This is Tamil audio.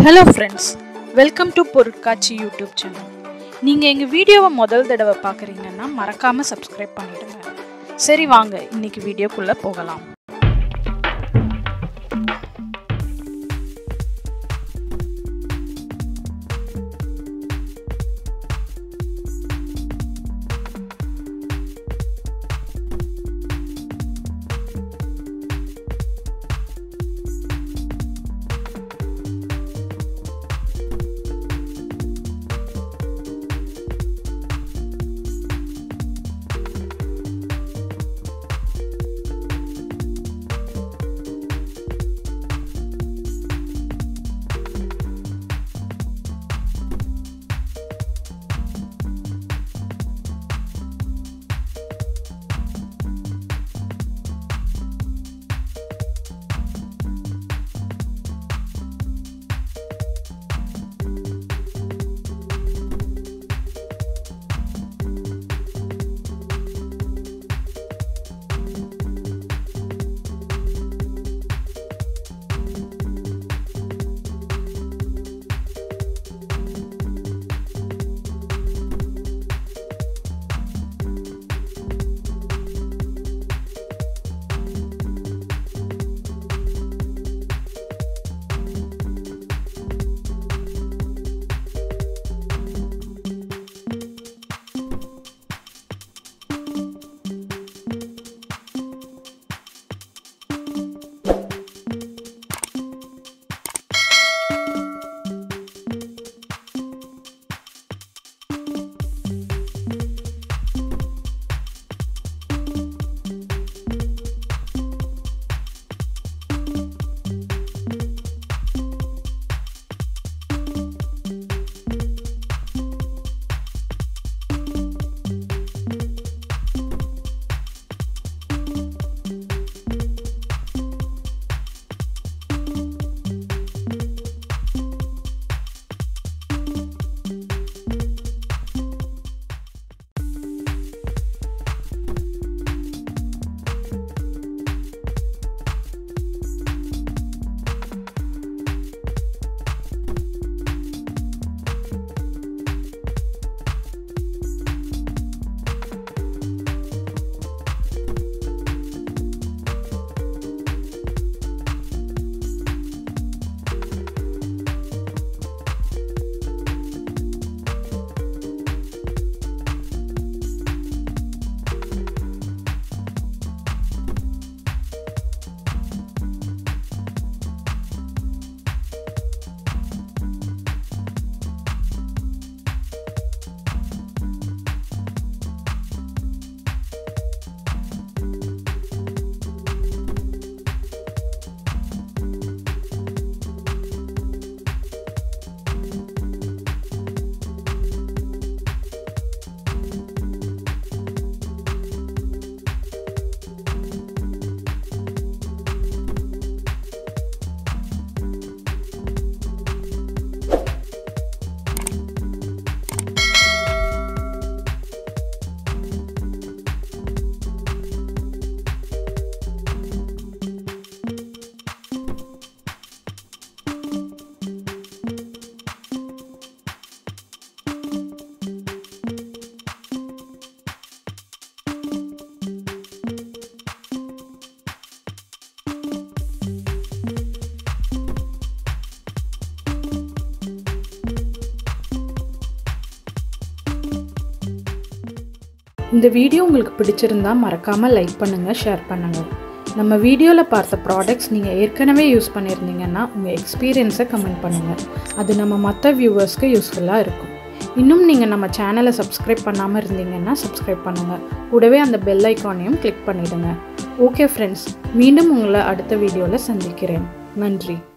ஹலோ ஃப்ரெண்ட்ஸ் வெல்கம் டு பொருட்காட்சி யூடியூப் சேனல் நீங்கள் எங்கள் வீடியோவை முதல் தடவை பார்க்குறீங்கன்னா மறக்காமல் சப்ஸ்கிரைப் பண்ணிடுங்க சரி வாங்க இன்னைக்கு வீடியோக்குள்ளே போகலாம் இந்த வீடியோ உங்களுக்கு பிடிச்சிருந்தா மறக்காமல் லைக் பண்ணுங்கள் ஷேர் பண்ணுங்கள் நம்ம வீடியோவில் பார்த்த ப்ராடக்ட்ஸ் நீங்கள் ஏற்கனவே யூஸ் பண்ணியிருந்தீங்கன்னா உங்கள் எக்ஸ்பீரியன்ஸை கமெண்ட் பண்ணுங்கள் அது நம்ம மற்ற வியூவர்ஸ்க்கு யூஸ்ஃபுல்லாக இருக்கும் இன்னும் நீங்கள் நம்ம சேனலை சப்ஸ்கிரைப் பண்ணாமல் இருந்தீங்கன்னா சப்ஸ்கிரைப் பண்ணுங்கள் கூடவே அந்த பெல் ஐக்கானையும் கிளிக் பண்ணிவிடுங்க ஓகே ஃப்ரெண்ட்ஸ் மீண்டும் உங்களை அடுத்த வீடியோவில் சந்திக்கிறேன் நன்றி